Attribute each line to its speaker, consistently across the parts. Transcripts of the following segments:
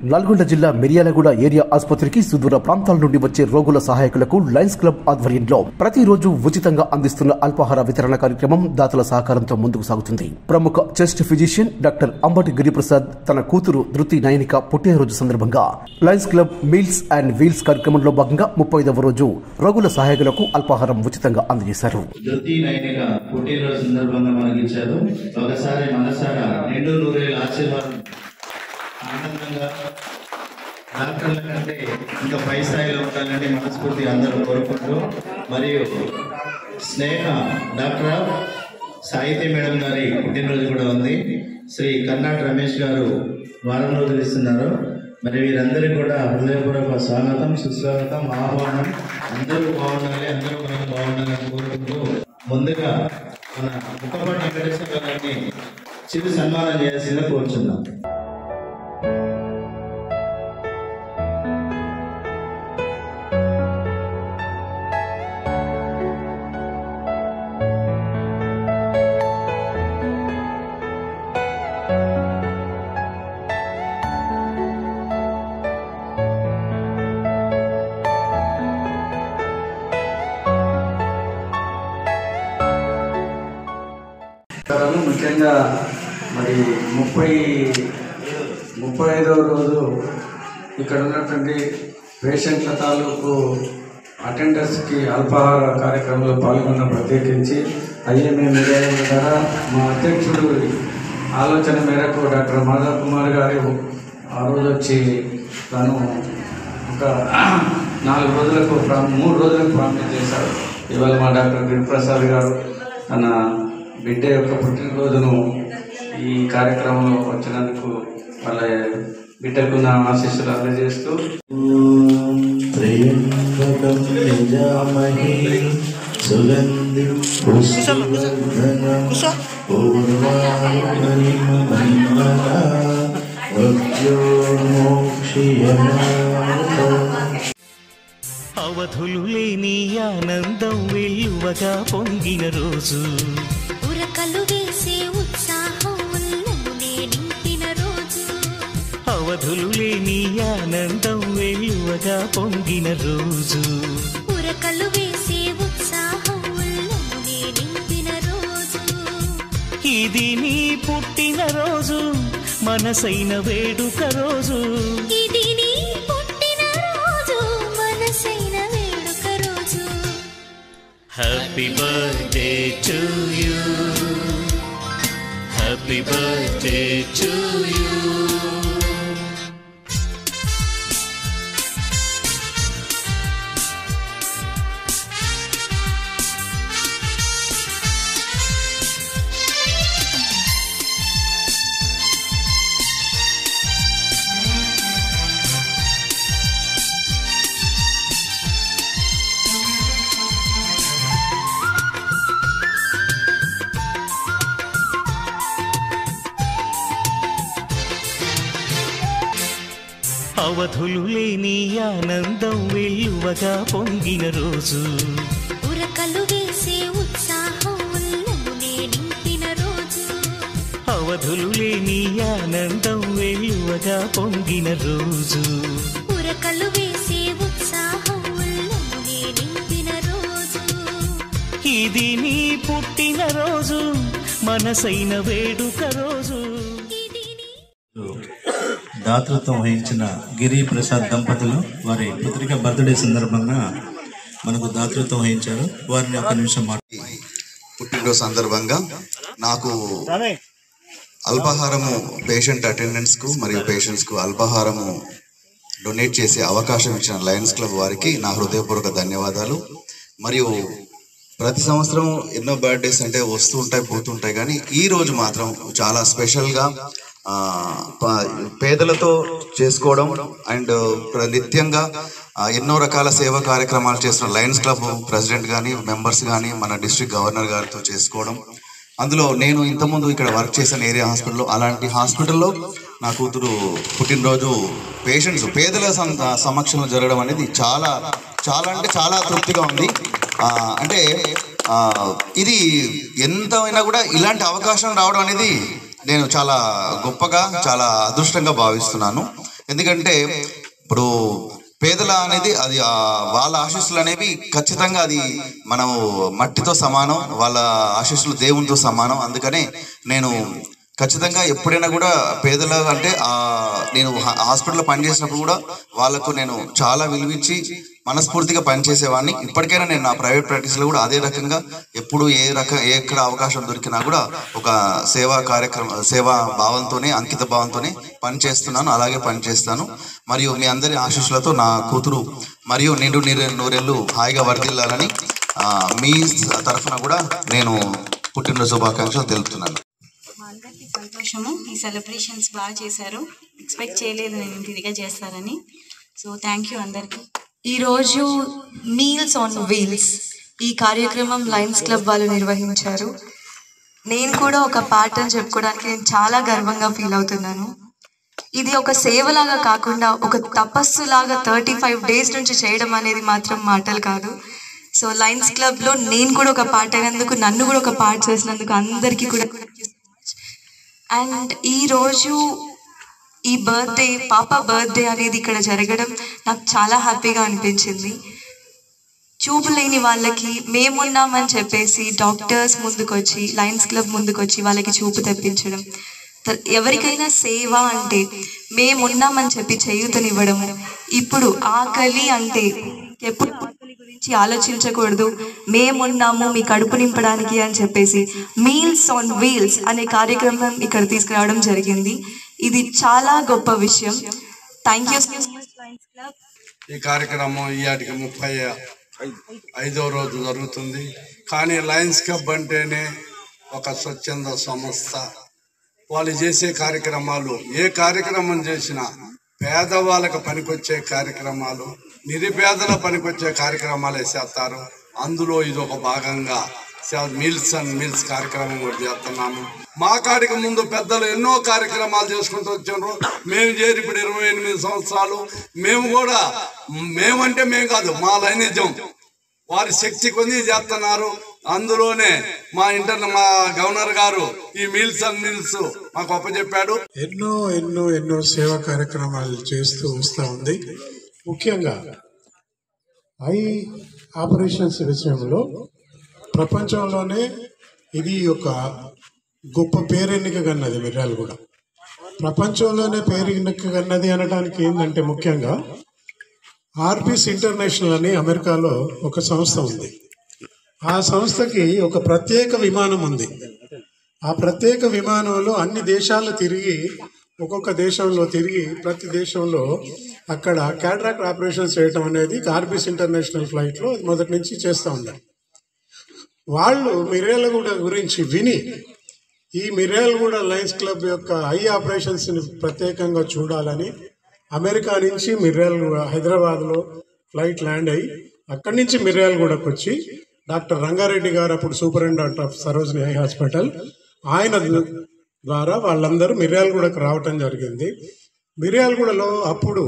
Speaker 1: నల్గొండ జిల్లా మిర్యాలగూడ ఏరియా ఆసుపత్రికి సుదూర ప్రాంతాల నుండి వచ్చే రోగుల సహాయకులకు లయన్స్ క్లబ్ ఆధ్వర్యంలో ప్రతిరోజు ఉచితంగా అందిస్తున్న అల్పాహార వితరణ కార్యక్రమం దాతల సహకారంతో ముందుకు సాగుతుంది ప్రముఖ chest physician doctor Ambati Giriprasad తన కూతురు ధృతి నయనిక పుట్టినరోజు సందర్భంగా Lions Club meals and wheels కార్యక్రమంలో భాగంగా ముప్పై ఐదవ రోజు రోగుల సహాయకులకు అల్పాహారం ఉచితంగా అందజేశారు
Speaker 2: ధృతి నైనిక పుట్టినరోజు సందర్భంగా మనకి ఇచ్చారు ఒకసారి మనసారా నిండు నూరేళ్ళ ఆశీర్వాదం ఆనందంగా డాక్టర్ల కంటే ఇంకా పై స్థాయిలో ఉండాలని మనస్ఫూర్తి అందరూ కోరుకుంటూ మరియు స్నేహ డాక్టర్ సాహితీ మేడం గారి పుట్టినరోజు కూడా ఉంది శ్రీ కర్ణాట రమేష్ గారు వారం రోజులు ఇస్తున్నారు మరి వీరందరికీ కూడా హృదయపూర్వక స్వాగతం సుస్వాగతం ఆహ్వానం అందరూ బాగుండాలి అందరూ మనం బాగుండాలని కోరుకుంటూ ముందుగా మన ముఖపట్టి వెంకటేశ్వర గారిని చిరు సన్మానం చేయాల్సిందిగా కోరుచున్నాం
Speaker 3: నమస్కారాలు ముఖ్యంగా మరి ముప్పై ముప్పై ఐదవ రోజు ఇక్కడ ఉన్నటువంటి పేషెంట్ల తాలూకు అటెండర్స్కి అల్పాహార కార్యక్రమంలో పాల్గొన్న ప్రత్యేకించి ఐఎంఏ మీడియా ద్వారా మా అధ్యక్షుడు ఆలోచన మేరకు డాక్టర్ మాధవ్ కుమార్ గారు ఆ రోజు వచ్చి తను ఒక నాలుగు రోజులకు ప్రా- మూడు రోజులకు ప్రామిస్ చేశారు ఇవాళ మా డాక్టర్ గిరిప్రసాద్ గారు తన బిడ్డ యొక్క పుట్టినరోజును ఈ కార్యక్రమంలో వచ్చినందుకు వాళ్ళ బిడ్డకు నా ఆశీస్సులు అందజేస్తూ
Speaker 4: త్రయంబకం యజామహే సుగంధిం పుష్టివర్ధనం పూర్వాయుర్మహిమనా మృత్యోర్మోక్షియమామృతం
Speaker 5: అవధులు లేని ఆనందం వెల్లువగా పొంగిన రోజు
Speaker 6: ఉరకలు వేసే ఉత్సాహం ఉల్లమునే నింపిన రోజు
Speaker 5: అవధులు లేని ఆనందం వెల్లువగా పొంగిన రోజు
Speaker 6: ఉరకలు వేసే ఉత్సాహం ఉల్లమునే నింపిన రోజు
Speaker 5: ఇది నీ పుట్టిన రోజు మనసైన వేడుక రోజు
Speaker 6: ఇది నీ పుట్టిన రోజు మనసైన వేడుక రోజు
Speaker 5: happy birthday to you happy birthday to you అవధులు లేని ఆనందం వెల్లువగా పొంగిన రోజు
Speaker 6: ఉరకలు వేసే ఉత్సాహం ఉల్లమునే నింపిన రోజు
Speaker 5: అవధులు లేని ఆనందం వెల్లువగా పొంగిన రోజు
Speaker 6: ఉరకలు వేసే ఉత్సాహం ఉల్లమునే నింపిన రోజు
Speaker 5: ఇది నీ పుట్టిన రోజు మనసైన వేడుక రోజు
Speaker 6: ఇది నీ
Speaker 4: దాతృత్వం వహించిన గిరి ప్రసాద్ దంపతులు వారి పుత్రిక బర్త్డే సందర్భంగా మనకు దాతృత్వం వహించారు వారిని ఒక నిమిషం మాట
Speaker 7: పుట్టినరోజు సందర్భంగా నాకు అల్పాహారము పేషెంట్ అటెండెన్స్కు మరియు పేషెంట్స్కు అల్పాహారము డొనేట్ చేసే అవకాశం ఇచ్చిన లయన్స్ క్లబ్ వారికి నా హృదయపూర్వక ధన్యవాదాలు మరియు ప్రతి సంవత్సరం ఎన్నో బర్త్డేస్ అంటే వస్తూ ఉంటాయి పోతుంటాయి కానీ ఈ రోజు మాత్రం చాలా స్పెషల్గా ఆ, ప- పేదలతో చేసుకోవడం అండ్ నిత్యంగా ఆ, ఎన్నో రకాల సేవా కార్యక్రమాలు చేస్తున్న లయన్స్ క్లబ్ ప్రెసిడెంట్ కానీ మెంబర్స్ కానీ మన డిస్ట్రిక్ట్ గవర్నర్ గారితో చేసుకోవడం అందులో నేను ఇంతకుముందు ఇక్కడ వర్క్ చేసిన ఏరియా హాస్పిటల్లో అలాంటి హాస్పిటల్లో నా కూతురు పుట్టినరోజు పేషెంట్స్ పేదల సం- సమక్షంలో జరగడం అనేది చాలా చాలా అంటే చాలా తృప్తిగా ఉంది ఆ, అంటే ఆ, ఇది ఎంత అయినా కూడా ఇలాంటి అవకాశం రావడం అనేది నేను చాలా గొప్పగా చాలా అదృష్టంగా భావిస్తున్నాను ఎందుకంటే ఇప్పుడు పేదల అనేది అది ఆ వాళ్ళ ఆశీస్సులు అనేవి ఖచ్చితంగా అది మనం మట్టితో సమానం వాళ్ళ ఆశీస్సులు దేవునితో సమానం అందుకనే నేను ఖచ్చితంగా ఎప్పుడైనా కూడా పేదల అంటే ఆ నేను హా- హాస్పిటల్లో పనిచేసినప్పుడు కూడా వాళ్ళకు నేను చాలా విలువించి మనస్ఫూర్తిగా పనిచేసేవాడిని ఇప్పటికైనా నేను నా ప్రైవేట్ ప్రాక్టీస్లో కూడా అదే రకంగా ఎప్పుడు ఏ రకం ఏ ఎక్కడ అవకాశం దొరికినా కూడా ఒక సేవా కార్యక్రమ సేవా భావంతోనే అంకిత భావంతోనే పని చేస్తున్నాను అలాగే పని చేస్తాను మరియు మీ అందరి ఆశీస్సులతో నా కూతురు మరియు నిండు నీరు నూరెళ్ళు హాయిగా వర్ధిల్లాలని ఆ, మీ తరఫున కూడా నేను పుట్టినరోజు శుభాకాంక్షలు తెలుపుతున్నాను
Speaker 8: మా అందరికీ సంతోషము ఈ సెలబ్రేషన్స్ బాగా చేశారు ఎక్స్పెక్ట్ చేయలేదు నేను ఇంత ఇదిగా చేస్తారని సో థ్యాంక్ యూ అందరికీ
Speaker 9: ఈరోజు మీల్స్ ఆన్ వీల్స్ ఈ కార్యక్రమం లయన్స్ క్లబ్ వాళ్ళు నిర్వహించారు నేను కూడా ఒక పార్ట్ అని చెప్పుకోవడానికి నేను చాలా గర్వంగా ఫీల్ అవుతున్నాను ఇది ఒక సేవలాగా కాకుండా ఒక తపస్సు లాగా థర్టీ ఫైవ్ డేస్ నుంచి చేయడం అనేది మాత్రం మాటలు కాదు సో లయన్స్ క్లబ్లో నేను కూడా ఒక పార్ట్ అయినందుకు నన్ను కూడా ఒక పార్ట్ చేసినందుకు అందరికీ కూడా అండ్ ఈరోజు ఈ బర్త్డే పాప బర్త్డే అనేది ఇక్కడ జరగడం నాకు చాలా హ్యాపీగా అనిపించింది చూపు లేని వాళ్ళకి మేమున్నామని చెప్పేసి డాక్టర్స్ ముందుకొచ్చి లయన్స్ క్లబ్ ముందుకొచ్చి వాళ్ళకి చూపు తెప్పించడం త- ఎవరికైనా సేవ అంటే మేమున్నామని చెప్పి చేయూతనివ్వడము ఇప్పుడు ఆకలి అంటే ఎప్పుడు ఆకలి గురించి ఆలోచించకూడదు మేమున్నాము మీ కడుపు నింపడానికి అని చెప్పేసి మీల్స్ ఆన్ వీల్స్ అనే కార్యక్రమం ఇక్కడ తీసుకురావడం జరిగింది ఇది చాలా గొప్ప విషయం thank you so much Lions Club
Speaker 10: ఈ కార్యక్రమం ఈయాటికి ముప్పై ఐదో రోజు జరుగుతుంది కానీ లయన్స్ క్లబ్ అంటేనే ఒక స్వచ్ఛంద సంస్థ వాళ్ళు చేసే కార్యక్రమాలు ఏ కార్యక్రమం చేసినా పేదవాళ్ళకు పనికొచ్చే కార్యక్రమాలు నిరుపేదల పనికొచ్చే కార్యక్రమాలే చేస్తారు అందులో ఇది ఒక భాగంగా మీల్స్ అండ్ మీల్స్ కార్యక్రమం కూడా చేస్తున్నాము మా కాడికి ముందు పెద్దలు ఎన్నో కార్యక్రమాలు చేసుకుంటూ వచ్చారు మేము చేరి ఇప్పుడు ఇరవై ఎనిమిది సంవత్సరాలు మేము కూడా మేమంటే మేము కాదు మా లైనిజం వారి శక్తి కొద్ది చేస్తున్నారు అందులోనే మా ఇంటర్ మా గవర్నర్ గారు ఈ మీల్స్ అండ్ మీల్స్ మాకు అప్పచెప్పాడు
Speaker 11: ఎన్నో ఎన్నో ఎన్నో సేవా కార్యక్రమాలు చేస్తూ వస్తూ ఉంది ముఖ్యంగా ఐ ఆపరేషన్స్ విషయంలో ప్రపంచంలోనే ఇది ఒక గొప్ప పేరెన్నిక కన్నది మిర్యాలు కూడా ప్రపంచంలోనే పేరెన్నిక కన్నది అనడానికి ఏంటంటే ముఖ్యంగా ఆర్బిస్ ఇంటర్నేషనల్ అని అమెరికాలో ఒక సంస్థ ఉంది ఆ సంస్థకి ఒక ప్రత్యేక విమానం ఉంది ఆ ప్రత్యేక విమానంలో అన్ని దేశాలు తిరిగి ఒక్కొక్క దేశంలో తిరిగి ప్రతి దేశంలో అక్కడ క్యాట్రాక్ట్ ఆపరేషన్స్ చేయటం అనేది ఆర్బిస్ ఇంటర్నేషనల్ ఫ్లైట్లో మొదటి నుంచి చేస్తూ ఉన్నారు వాళ్ళు మిర్యాలగూడ గురించి విని ఈ మిర్యాలగూడ లయన్స్ క్లబ్ యొక్క ఐ ఆపరేషన్స్ని ప్రత్యేకంగా చూడాలని అమెరికా నుంచి మిర్యాలగూడ హైదరాబాద్లో ఫ్లైట్ ల్యాండ్ అయ్యి అక్కడి నుంచి మిర్యాలగూడకు వచ్చి డాక్టర్ రంగారెడ్డి గారు అప్పుడు superintendent of Sarojini eye hospital ఆయన ద్వారా వాళ్ళందరూ మిర్యాలగూడకు రావటం జరిగింది మిర్యాలగూడలో అప్పుడు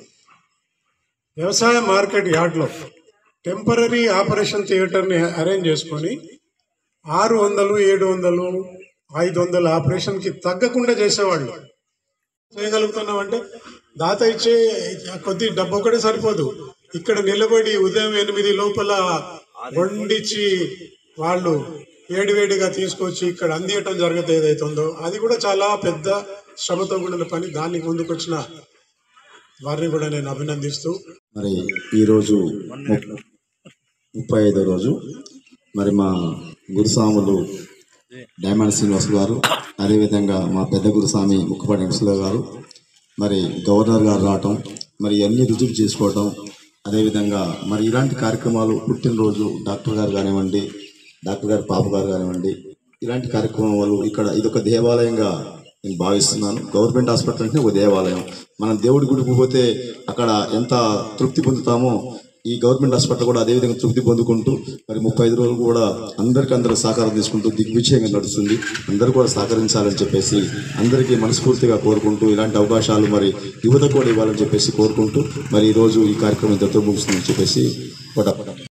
Speaker 11: వ్యవసాయ మార్కెట్ యార్డ్లో టెంపరీ ఆపరేషన్ థియేటర్ని అరేంజ్ చేసుకొని ఆరు వందలు ఏడు వందలు ఐదు వందల ఆపరేషన్కి తగ్గకుండా చేసేవాళ్ళు చేయగలుగుతున్నామంటే దాత ఇచ్చే కొద్ది డబ్బు ఒకటే సరిపోదు ఇక్కడ నిలబడి ఉదయం ఎనిమిది లోపల వండిచ్చి వాళ్ళు వేడివేడిగా తీసుకొచ్చి ఇక్కడ అందియటం జరగదు ఏదైతుందో అది కూడా చాలా పెద్ద శ్రమతో కూడిన పని దానికి ముందుకొచ్చిన వారిని కూడా నేను అభినందిస్తూ
Speaker 12: మరి ఈరోజు ము- ముప్పై ఐదో రోజు మరి మా గురుస్వాములు డైమండ్ శ్రీనివాస్ గారు అదేవిధంగా మా పెద్ద గురుస్వామి ముక్కపాటి వెంకటేశ్వర గారు మరి గవర్నర్ గారు రావటం మరి అన్ని రుజువు చేసుకోవటం అదేవిధంగా మరి ఇలాంటి కార్యక్రమాలు పుట్టినరోజు డాక్టర్ గారు కానివ్వండి డాక్టర్ గారు పాప గారు కానివ్వండి ఇలాంటి కార్యక్రమాలు ఇక్కడ ఇదొక దేవాలయంగా నేను భావిస్తున్నాను గవర్నమెంట్ హాస్పిటల్ అంటే ఒక దేవాలయం మనం దేవుడి గుడికి పోతే అక్కడ ఎంత తృప్తి పొందుతామో ఈ గవర్నమెంట్ హాస్పిటల్ కూడా అదేవిధంగా తృప్తి పొందుకుంటూ మరి ముప్పై ఐదు రోజులు కూడా అందరికీ అందరూ సహకారం తీసుకుంటూ దిగ్విజయంగా నడుస్తుంది అందరూ కూడా సహకరించాలని చెప్పేసి అందరికీ మనస్ఫూర్తిగా కోరుకుంటూ ఇలాంటి అవకాశాలు మరి యువత కూడా ఇవ్వాలని చెప్పేసి కోరుకుంటూ మరి ఈరోజు ఈ కార్యక్రమం ఇంతతో ముగుస్తుందని చెప్పేసి కోట